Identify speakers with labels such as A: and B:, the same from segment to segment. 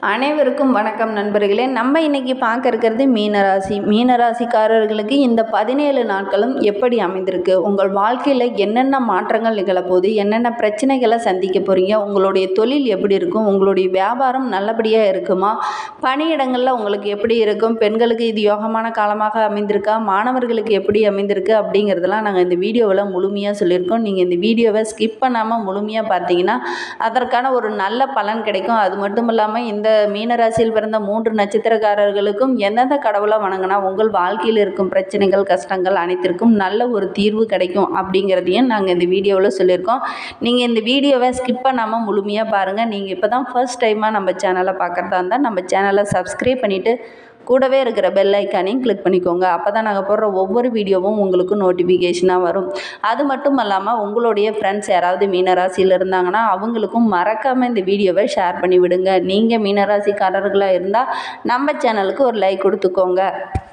A: அனைவருக்கும் வணக்கம் நண்பர்களே நம்ம இன்னைக்கு பார்க்க இருக்கிறது மீனராசி மீனராசிக்காரர்களுக்கு இந்த பதினேழு நாட்களும் எப்படி அமைந்திருக்கு உங்கள் வாழ்க்கையில் என்னென்ன மாற்றங்கள் நிகழப்போகுது என்னென்ன பிரச்சனைகளை சந்திக்க போகிறீங்க உங்களுடைய தொழில் எப்படி இருக்கும் உங்களுடைய வியாபாரம் நல்லபடியாக இருக்குமா பணியிடங்களில் உங்களுக்கு எப்படி இருக்கும் பெண்களுக்கு இது யோகமான காலமாக அமைந்திருக்கா மாணவர்களுக்கு எப்படி அமைந்திருக்கு அப்படிங்கிறதெல்லாம் நாங்கள் இந்த வீடியோவில் முழுமையாக சொல்லியிருக்கோம் நீங்கள் இந்த வீடியோவை ஸ்கிப் பண்ணாமல் முழுமையாக பார்த்தீங்கன்னா அதற்கான ஒரு நல்ல பலன் கிடைக்கும் அது மட்டும் இல்லாமல் இந்த மீனராசியில் பிறந்த மூன்று நட்சத்திரக்காரர்களுக்கும் எந்தெந்த கடவுளை வணங்கினா உங்கள் வாழ்க்கையில் இருக்கும் பிரச்சனைகள் கஷ்டங்கள் அனைத்திற்கும் நல்ல ஒரு தீர்வு கிடைக்கும் அப்படிங்கிறதையும் நாங்கள் இந்த வீடியோவில் சொல்லியிருக்கோம் நீங்கள் இந்த வீடியோவை ஸ்கிப் பண்ணாமல் முழுமையாக பாருங்கள் நீங்கள் இப்போ தான் ஃபர்ஸ்ட் டைமாக நம்ம சேனலை பார்க்குறதா இருந்தால் நம்ம சேனலை சப்ஸ்கிரைப் பண்ணிவிட்டு கூடவே இருக்கிற பெல் ஐக்கானையும் கிளிக் பண்ணிக்கோங்க அப்போ தான் நாங்கள் போடுற ஒவ்வொரு வீடியோவும் உங்களுக்கு நோட்டிஃபிகேஷனாக வரும் அது மட்டும் இல்லாமல் உங்களுடைய ஃப்ரெண்ட்ஸ் யாராவது மீனராசியில் இருந்தாங்கன்னா அவங்களுக்கும் மறக்காமல் இந்த வீடியோவை ஷேர் பண்ணி விடுங்க நீங்கள் மீனராசிக்காரர்களாக இருந்தால் நம்ம சேனலுக்கு ஒரு லைக் கொடுத்துக்கோங்க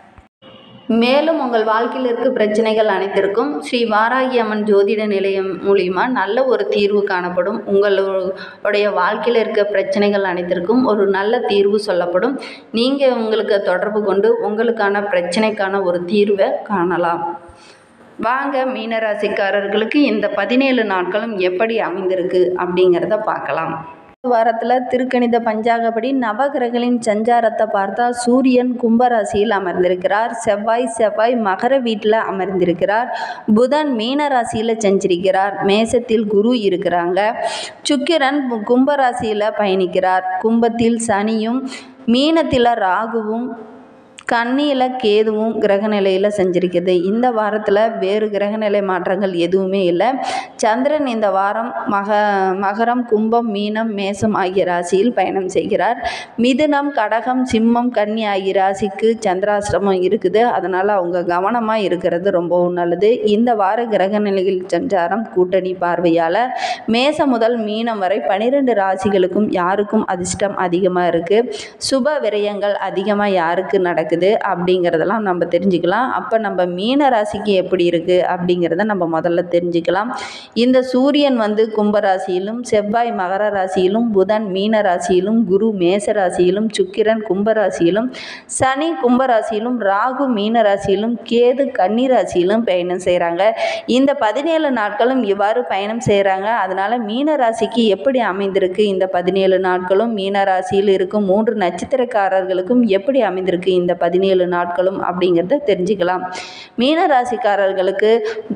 A: மேலும் உங்கள் வாழ்க்கையில் இருக்க பிரச்சனைகள் அனைத்திற்கும் ஸ்ரீ வாராகி அம்மன் ஜோதிட நிலையம் மூலிமா நல்ல ஒரு தீர்வு காணப்படும் உங்களுடைய வாழ்க்கையில் இருக்க பிரச்சனைகள் அனைத்திற்கும் ஒரு நல்ல தீர்வு சொல்லப்படும் நீங்கள் உங்களுக்கு தொடர்பு கொண்டு உங்களுக்கான பிரச்சனைக்கான ஒரு தீர்வை காணலாம் வாங்க மீனராசிக்காரர்களுக்கு இந்த பதினேழு நாட்களும் எப்படி அமைந்திருக்கு அப்படிங்கிறத பார்க்கலாம் வாரத்தில் திருக்கணித பஞ்சாங்கப்படி நவகிரகங்களின் சஞ்சாரத்தை பார்த்தா சூரியன் கும்பராசியில் அமர்ந்திருக்கிறார் செவ்வாய் செவ்வாய் மகர வீட்டில் அமர்ந்திருக்கிறார் புதன் மீன ராசியில் செஞ்சிருக்கிறார் மேசத்தில் குரு இருக்கிறாங்க சுக்கிரன் கும்பராசியில் பயணிக்கிறார் கும்பத்தில் சனியும் மீனத்தில் ராகுவும் கன்னியில் கேதுவும் கிரகநிலையில் செஞ்சிருக்குது இந்த வாரத்தில் வேறு கிரகநிலை மாற்றங்கள் எதுவுமே இல்லை சந்திரன் இந்த வாரம் மக மகரம் கும்பம் மீனம் மேசம் ஆகிய ராசியில் பயணம் செய்கிறார் மிதுனம் கடகம் சிம்மம் கன்னி ஆகிய ராசிக்கு சந்திராசிரமம் இருக்குது அதனால் அவங்க கவனமாக இருக்கிறது ரொம்பவும் நல்லது இந்த வார கிரகநிலையில் சஞ்சாரம் கூட்டணி பார்வையால் மேசம் முதல் மீனம் வரை பனிரெண்டு ராசிகளுக்கும் யாருக்கும் அதிர்ஷ்டம் அதிகமாக இருக்குது சுப விரயங்கள் அதிகமாக யாருக்கு நடக்குது இருக்குது அப்படிங்கிறதெல்லாம் நம்ம தெரிஞ்சுக்கலாம் அப்போ நம்ம மீன ராசிக்கு எப்படி இருக்குது அப்படிங்கிறத நம்ம முதல்ல தெரிஞ்சுக்கலாம் இந்த சூரியன் வந்து கும்பராசியிலும் செவ்வாய் மகர ராசியிலும் புதன் மீன ராசியிலும் குரு மேச ராசியிலும் சுக்கிரன் கும்பராசியிலும் சனி கும்பராசியிலும் ராகு மீன ராசியிலும் கேது கன்னி ராசியிலும் பயணம் செய்கிறாங்க இந்த பதினேழு நாட்களும் இவ்வாறு பயணம் செய்கிறாங்க அதனால் மீன ராசிக்கு எப்படி அமைந்திருக்கு இந்த பதினேழு நாட்களும் மீன ராசியில் இருக்கும் மூன்று நட்சத்திரக்காரர்களுக்கும் எப்படி அமைந்திருக்கு இந்த பதினேழு நாட்களும் அப்படிங்கிறத தெரிஞ்சுக்கலாம் மீனராசிக்காரர்களுக்கு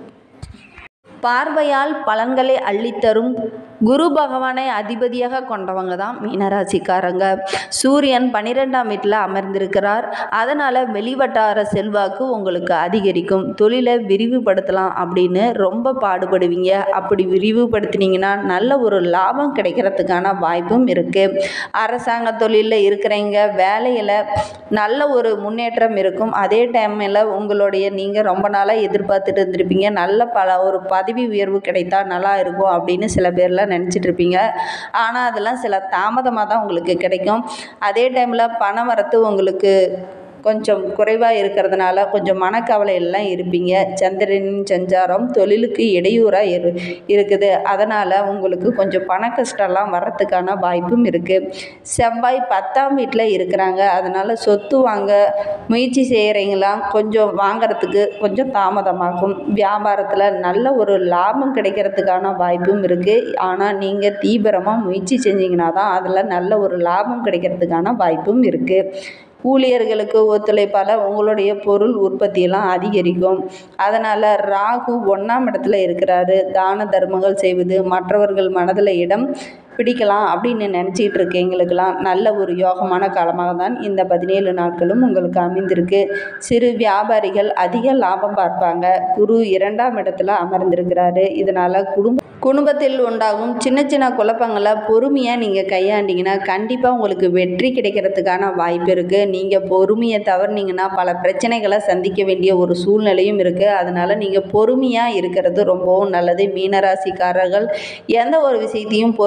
A: பார்வையால் பலன்களை அள்ளித்தரும் குரு பகவானை அதிபதியாக கொண்டவங்க தான் மீனராசிக்காரங்க சூரியன் பன்னிரெண்டாம் வீட்டில் அமர்ந்திருக்கிறார் அதனால் வெளிவட்டார செல்வாக்கு உங்களுக்கு அதிகரிக்கும் தொழிலை விரிவுபடுத்தலாம் அப்படின்னு ரொம்ப பாடுபடுவீங்க அப்படி விரிவுபடுத்தினீங்கன்னா நல்ல ஒரு லாபம் கிடைக்கிறதுக்கான வாய்ப்பும் இருக்குது அரசாங்க தொழிலில் இருக்கிறவங்க வேலையில் நல்ல ஒரு முன்னேற்றம் இருக்கும் அதே டைமில் உங்களுடைய நீங்கள் ரொம்ப நாளாக எதிர்பார்த்துட்டு இருந்திருப்பீங்க நல்ல பல ஒரு பதவி உயர்வு கிடைத்தா நல்லா இருக்கும் அப்படின்னு சில பேர்லாம் நினச்சிட்டு இருப்பீங்க ஆனால் அதெல்லாம் சில தாமதமாக தான் உங்களுக்கு கிடைக்கும் அதே டைமில் பண வரத்து உங்களுக்கு கொஞ்சம் குறைவாக இருக்கிறதுனால கொஞ்சம் மனக்கவலை எல்லாம் இருப்பீங்க சந்திரனின் சஞ்சாரம் தொழிலுக்கு இடையூறாக இரு இருக்குது அதனால் உங்களுக்கு கொஞ்சம் பண கஷ்டம்லாம் வர்றதுக்கான வாய்ப்பும் இருக்குது செவ்வாய் பத்தாம் வீட்டில் இருக்கிறாங்க அதனால் சொத்து வாங்க முயற்சி செய்கிறீங்களாம் கொஞ்சம் வாங்கிறதுக்கு கொஞ்சம் தாமதமாகும் வியாபாரத்தில் நல்ல ஒரு லாபம் கிடைக்கிறதுக்கான வாய்ப்பும் இருக்குது ஆனால் நீங்கள் தீவிரமாக முயற்சி செஞ்சீங்கன்னா தான் அதில் நல்ல ஒரு லாபம் கிடைக்கிறதுக்கான வாய்ப்பும் இருக்குது ஊழியர்களுக்கு ஒத்துழைப்பால் உங்களுடைய பொருள் உற்பத்தியெல்லாம் அதிகரிக்கும் அதனால் ராகு ஒன்றாம் இடத்துல இருக்கிறாரு தான தர்மங்கள் செய்வது மற்றவர்கள் மனதில் இடம் பிடிக்கலாம் அப்படின்னு நினச்சிக்கிட்டு இருக்கீங்களுக்கெல்லாம் நல்ல ஒரு யோகமான காலமாக தான் இந்த பதினேழு நாட்களும் உங்களுக்கு அமைந்திருக்கு சிறு வியாபாரிகள் அதிக லாபம் பார்ப்பாங்க குரு இரண்டாம் இடத்துல அமர்ந்திருக்கிறாரு இதனால் குடும்ப குடும்பத்தில் உண்டாகும் சின்ன சின்ன குழப்பங்களை பொறுமையாக நீங்கள் கையாண்டிங்கன்னா கண்டிப்பாக உங்களுக்கு வெற்றி கிடைக்கிறதுக்கான வாய்ப்பு இருக்குது நீங்கள் பொறுமையை தவறுனீங்கன்னா பல பிரச்சனைகளை சந்திக்க வேண்டிய ஒரு சூழ்நிலையும் இருக்குது அதனால் நீங்கள் பொறுமையாக இருக்கிறது ரொம்பவும் நல்லது மீனராசிக்காரர்கள் எந்த ஒரு விஷயத்தையும் பொறுமையாக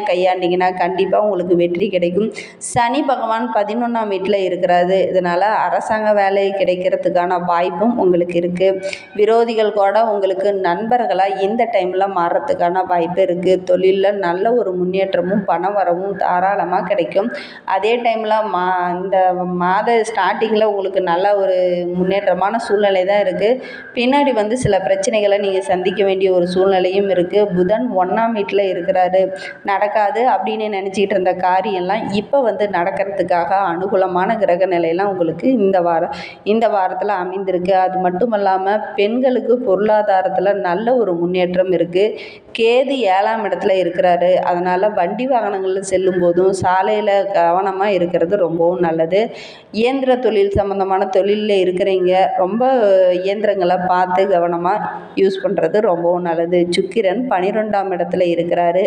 A: கையாண்டிங்கன்னா கண்டிப்பாக உங்களுக்கு வெற்றி கிடைக்கும் சனி பகவான் பதினொன்றாம் வீட்டில் இருக்கிறாரு இதனால் அரசாங்க வேலை கிடைக்கிறதுக்கான வாய்ப்பும் உங்களுக்கு இருக்குது விரோதிகள் கூட உங்களுக்கு நண்பர்களாக இந்த டைமில் மாறுறதுக்கான வாய்ப்பு இருக்குது தொழிலில் நல்ல ஒரு முன்னேற்றமும் பண வரவும் தாராளமாக கிடைக்கும் அதே டைமில் மா இந்த மாத ஸ்டார்டிங்கில் உங்களுக்கு நல்ல ஒரு முன்னேற்றமான சூழ்நிலை தான் இருக்குது பின்னாடி வந்து சில பிரச்சனைகளை நீங்கள் சந்திக்க வேண்டிய ஒரு சூழ்நிலையும் இருக்குது புதன் ஒன்றாம் வீட்டில் இருக்கிறாரு நடக்காது அப்படின்னு நினச்சிக்கிட்டு இருந்த காரியம்லாம் இப்போ வந்து நடக்கிறதுக்காக அனுகூலமான கிரக நிலையெல்லாம் உங்களுக்கு இந்த வாரம் இந்த வாரத்தில் அமைந்திருக்கு அது மட்டும் இல்லாமல் பெண்களுக்கு பொருளாதாரத்தில் நல்ல ஒரு முன்னேற்றம் இருக்குது கேது ஏழாம் இடத்துல இருக்கிறாரு அதனால் வண்டி வாகனங்களில் செல்லும் போதும் சாலையில் கவனமாக இருக்கிறது ரொம்பவும் நல்லது இயந்திர தொழில் சம்மந்தமான தொழிலில் இருக்கிறவங்க ரொம்ப இயந்திரங்களை பார்த்து கவனமாக யூஸ் பண்ணுறது ரொம்பவும் நல்லது சுக்கிரன் பன்னிரெண்டாம் இடத்துல இருக்கிறாரு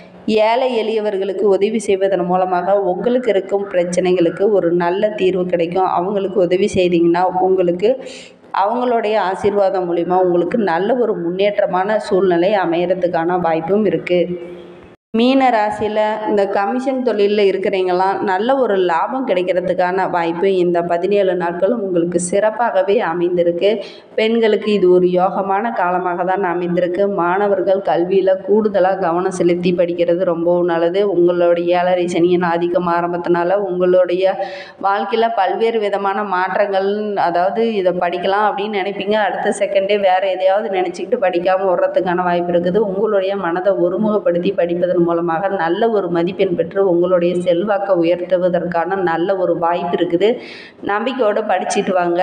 A: ஏழை எளியவர்களுக்கு உதவி செய்வதன் மூலமாக உங்களுக்கு இருக்கும் பிரச்சனைகளுக்கு ஒரு நல்ல தீர்வு கிடைக்கும் அவங்களுக்கு உதவி செய்தீங்கன்னா உங்களுக்கு அவங்களுடைய ஆசீர்வாதம் மூலிமா உங்களுக்கு நல்ல ஒரு முன்னேற்றமான சூழ்நிலை அமையறதுக்கான வாய்ப்பும் இருக்குது மீன ராசியில் இந்த கமிஷன் தொழிலில் இருக்கிறவங்களாம் நல்ல ஒரு லாபம் கிடைக்கிறதுக்கான வாய்ப்பு இந்த பதினேழு நாட்களும் உங்களுக்கு சிறப்பாகவே அமைந்திருக்கு பெண்களுக்கு இது ஒரு யோகமான காலமாக தான் அமைந்திருக்கு மாணவர்கள் கல்வியில் கூடுதலாக கவனம் செலுத்தி படிக்கிறது ரொம்பவும் நல்லது உங்களுடைய ஏழரை சனியின் ஆதிக்கம் ஆரம்பத்தினால உங்களுடைய வாழ்க்கையில் பல்வேறு விதமான மாற்றங்கள் அதாவது இதை படிக்கலாம் அப்படின்னு நினைப்பீங்க அடுத்த செகண்டே வேறு எதையாவது நினச்சிக்கிட்டு படிக்காமல் வர்றதுக்கான வாய்ப்பு இருக்குது உங்களுடைய மனதை ஒருமுகப்படுத்தி படிப்பதன் மூலமாக நல்ல ஒரு மதிப்பெண் பெற்று உங்களுடைய செல்வாக்கை உயர்த்துவதற்கான நல்ல ஒரு வாய்ப்பு இருக்குது நம்பிக்கையோடு படிச்சுட்டு வாங்க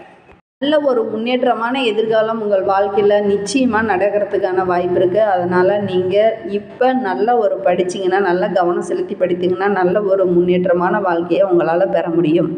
A: நல்ல ஒரு முன்னேற்றமான எதிர்காலம் உங்கள் வாழ்க்கையில் நிச்சயமாக நடக்கிறதுக்கான வாய்ப்பு இருக்குது அதனால் நீங்கள் இப்போ நல்ல ஒரு படிச்சிங்கன்னா நல்ல கவனம் செலுத்தி படித்தீங்கன்னா நல்ல ஒரு முன்னேற்றமான வாழ்க்கையை உங்களால் பெற முடியும்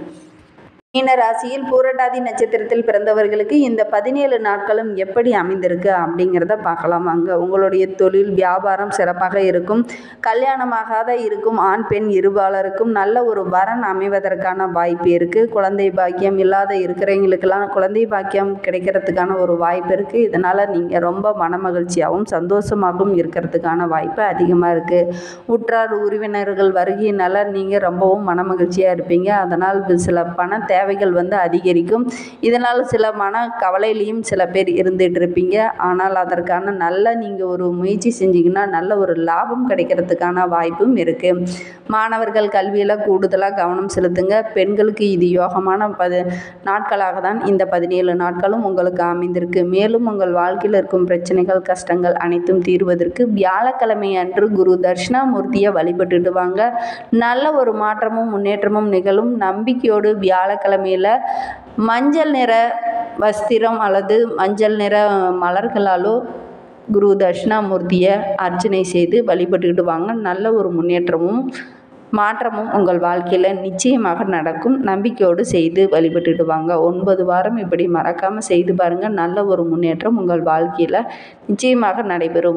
A: மீன ராசியில் பூரட்டாதி நட்சத்திரத்தில் பிறந்தவர்களுக்கு இந்த பதினேழு நாட்களும் எப்படி அமைந்திருக்கு அப்படிங்கிறத பார்க்கலாம் அங்கே உங்களுடைய தொழில் வியாபாரம் சிறப்பாக இருக்கும் கல்யாணமாகாத இருக்கும் ஆண் பெண் இருபாலருக்கும் நல்ல ஒரு வரன் அமைவதற்கான வாய்ப்பு இருக்குது குழந்தை பாக்கியம் இல்லாத இருக்கிறவங்களுக்கெல்லாம் குழந்தை பாக்கியம் கிடைக்கிறதுக்கான ஒரு வாய்ப்பு இருக்குது இதனால் நீங்கள் ரொம்ப மனமகிழ்ச்சியாகவும் சந்தோஷமாகவும் இருக்கிறதுக்கான வாய்ப்பு அதிகமாக இருக்குது உற்றார் உறவினர்கள் வருகையினால் நீங்கள் ரொம்பவும் மனமகிழ்ச்சியாக இருப்பீங்க அதனால் சில பண தேவைகள் வந்து அதிகரிக்கும் இதனால் சில மன கவலையிலையும் சில பேர் இருந்துகிட்டு இருப்பீங்க ஆனால் அதற்கான நல்ல நீங்கள் ஒரு முயற்சி செஞ்சீங்கன்னா நல்ல ஒரு லாபம் கிடைக்கிறதுக்கான வாய்ப்பும் இருக்குது மாணவர்கள் கல்வியில் கூடுதலாக கவனம் செலுத்துங்க பெண்களுக்கு இது யோகமான பது நாட்களாக தான் இந்த பதினேழு நாட்களும் உங்களுக்கு அமைந்திருக்கு மேலும் உங்கள் வாழ்க்கையில் இருக்கும் பிரச்சனைகள் கஷ்டங்கள் அனைத்தும் தீர்வதற்கு வியாழக்கிழமை அன்று குரு தட்சிணாமூர்த்தியை வழிபட்டுட்டு வாங்க நல்ல ஒரு மாற்றமும் முன்னேற்றமும் நிகழும் நம்பிக்கையோடு வியாழக்கிழமையில் மஞ்சள் நிற வஸ்திரம் அல்லது மஞ்சள் நிற மலர்களாலோ குரு தட்சிணாமூர்த்தியை அர்ச்சனை செய்து வழிபட்டுக்கிட்டு வாங்க நல்ல ஒரு முன்னேற்றமும் மாற்றமும் உங்கள் வாழ்க்கையில் நிச்சயமாக நடக்கும் நம்பிக்கையோடு செய்து வழிபட்டுட்டு வாங்க ஒன்பது வாரம் இப்படி மறக்காமல் செய்து பாருங்கள் நல்ல ஒரு முன்னேற்றம் உங்கள் வாழ்க்கையில் நிச்சயமாக நடைபெறும்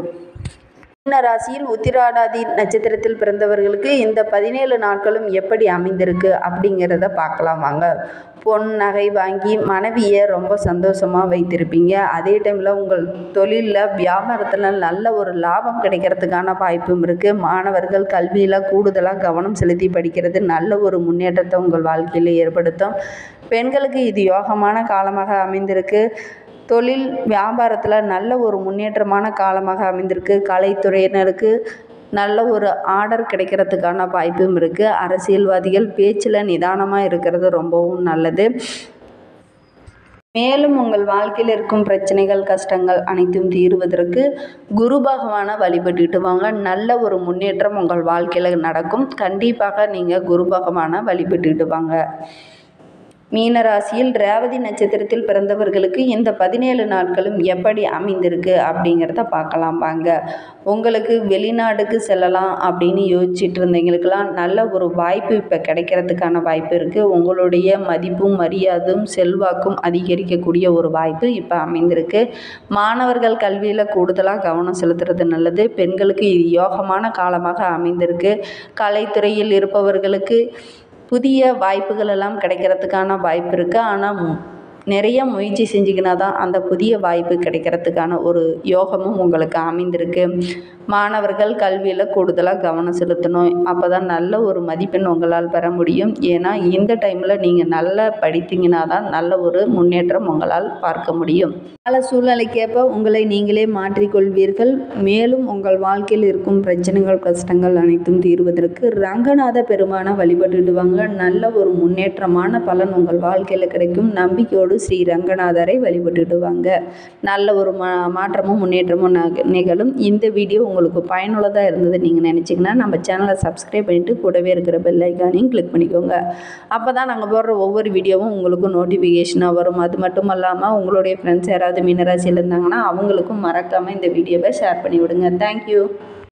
A: மீன ராசியில் உத்திராடாதி நட்சத்திரத்தில் பிறந்தவர்களுக்கு இந்த பதினேழு நாட்களும் எப்படி அமைந்திருக்கு அப்படிங்கிறத பார்க்கலாம் வாங்க பொன் நகை வாங்கி மனைவியை ரொம்ப சந்தோஷமாக வைத்திருப்பீங்க அதே டைமில் உங்கள் தொழிலில் வியாபாரத்தில் நல்ல ஒரு லாபம் கிடைக்கிறதுக்கான வாய்ப்பும் இருக்குது மாணவர்கள் கல்வியில் கூடுதலாக கவனம் செலுத்தி படிக்கிறது நல்ல ஒரு முன்னேற்றத்தை உங்கள் வாழ்க்கையில் ஏற்படுத்தும் பெண்களுக்கு இது யோகமான காலமாக அமைந்திருக்கு தொழில் வியாபாரத்தில் நல்ல ஒரு முன்னேற்றமான காலமாக அமைந்திருக்கு கலைத்துறையினருக்கு நல்ல ஒரு ஆர்டர் கிடைக்கிறதுக்கான வாய்ப்பும் இருக்குது அரசியல்வாதிகள் பேச்சில் நிதானமாக இருக்கிறது ரொம்பவும் நல்லது மேலும் உங்கள் வாழ்க்கையில் இருக்கும் பிரச்சனைகள் கஷ்டங்கள் அனைத்தும் தீருவதற்கு குரு பகவானை வழிபட்டுட்டு வாங்க நல்ல ஒரு முன்னேற்றம் உங்கள் வாழ்க்கையில் நடக்கும் கண்டிப்பாக நீங்கள் குரு பகவானை வழிபட்டுட்டு வாங்க மீனராசியில் ரேவதி நட்சத்திரத்தில் பிறந்தவர்களுக்கு இந்த பதினேழு நாட்களும் எப்படி அமைந்திருக்கு அப்படிங்கிறத பார்க்கலாம் வாங்க உங்களுக்கு வெளிநாடுக்கு செல்லலாம் அப்படின்னு யோசிச்சுட்டு இருந்தவங்களுக்கெல்லாம் நல்ல ஒரு வாய்ப்பு இப்போ கிடைக்கிறதுக்கான வாய்ப்பு இருக்குது உங்களுடைய மதிப்பும் மரியாதையும் செல்வாக்கும் அதிகரிக்கக்கூடிய ஒரு வாய்ப்பு இப்போ அமைந்திருக்கு மாணவர்கள் கல்வியில் கூடுதலாக கவனம் செலுத்துறது நல்லது பெண்களுக்கு இது யோகமான காலமாக அமைந்திருக்கு கலைத்துறையில் இருப்பவர்களுக்கு புதிய வாய்ப்புகள் எல்லாம் கிடைக்கிறதுக்கான வாய்ப்பு இருக்குது ஆனால் நிறைய முயற்சி செஞ்சிங்கன்னா தான் அந்த புதிய வாய்ப்பு கிடைக்கிறதுக்கான ஒரு யோகமும் உங்களுக்கு அமைந்திருக்கு மாணவர்கள் கல்வியில் கூடுதலாக கவனம் செலுத்தணும் அப்போ தான் நல்ல ஒரு மதிப்பெண் உங்களால் பெற முடியும் ஏன்னா இந்த டைமில் நீங்கள் நல்லா படித்தீங்கன்னா தான் நல்ல ஒரு முன்னேற்றம் உங்களால் பார்க்க முடியும் கால சூழ்நிலைக்கேற்ப உங்களை நீங்களே மாற்றிக்கொள்வீர்கள் மேலும் உங்கள் வாழ்க்கையில் இருக்கும் பிரச்சனைகள் கஷ்டங்கள் அனைத்தும் தீர்வதற்கு ரங்கநாத பெருமானை வழிபட்டுடுவாங்க நல்ல ஒரு முன்னேற்றமான பலன் உங்கள் வாழ்க்கையில் கிடைக்கும் நம்பிக்கையோடு ஸ்ரீ ரங்கநாதரை வழிபட்டுடுவாங்க நல்ல ஒரு மா மாற்றமும் முன்னேற்றமும் நக- நிகழும் இந்த வீடியோ உங்களுக்கு பயனுள்ளதாக இருந்தது நீங்கள் நினச்சிங்கன்னா நம்ம சேனலை சப்ஸ்கிரைப் பண்ணிவிட்டு கூடவே இருக்கிற பெல் ஐக்கானையும் கிளிக் பண்ணிக்கோங்க அப்போ தான் நாங்கள் போடுற ஒவ்வொரு வீடியோவும் உங்களுக்கு நோட்டிஃபிகேஷனாக வரும் அது மட்டும் இல்லாமல் உங்களுடைய ஃப்ரெண்ட்ஸ் யாராவது மீனராசியில் இருந்தாங்கன்னா அவங்களுக்கும் மறக்காமல் இந்த வீடியோவை ஷேர் பண்ணி விடுங்க தேங்க்யூ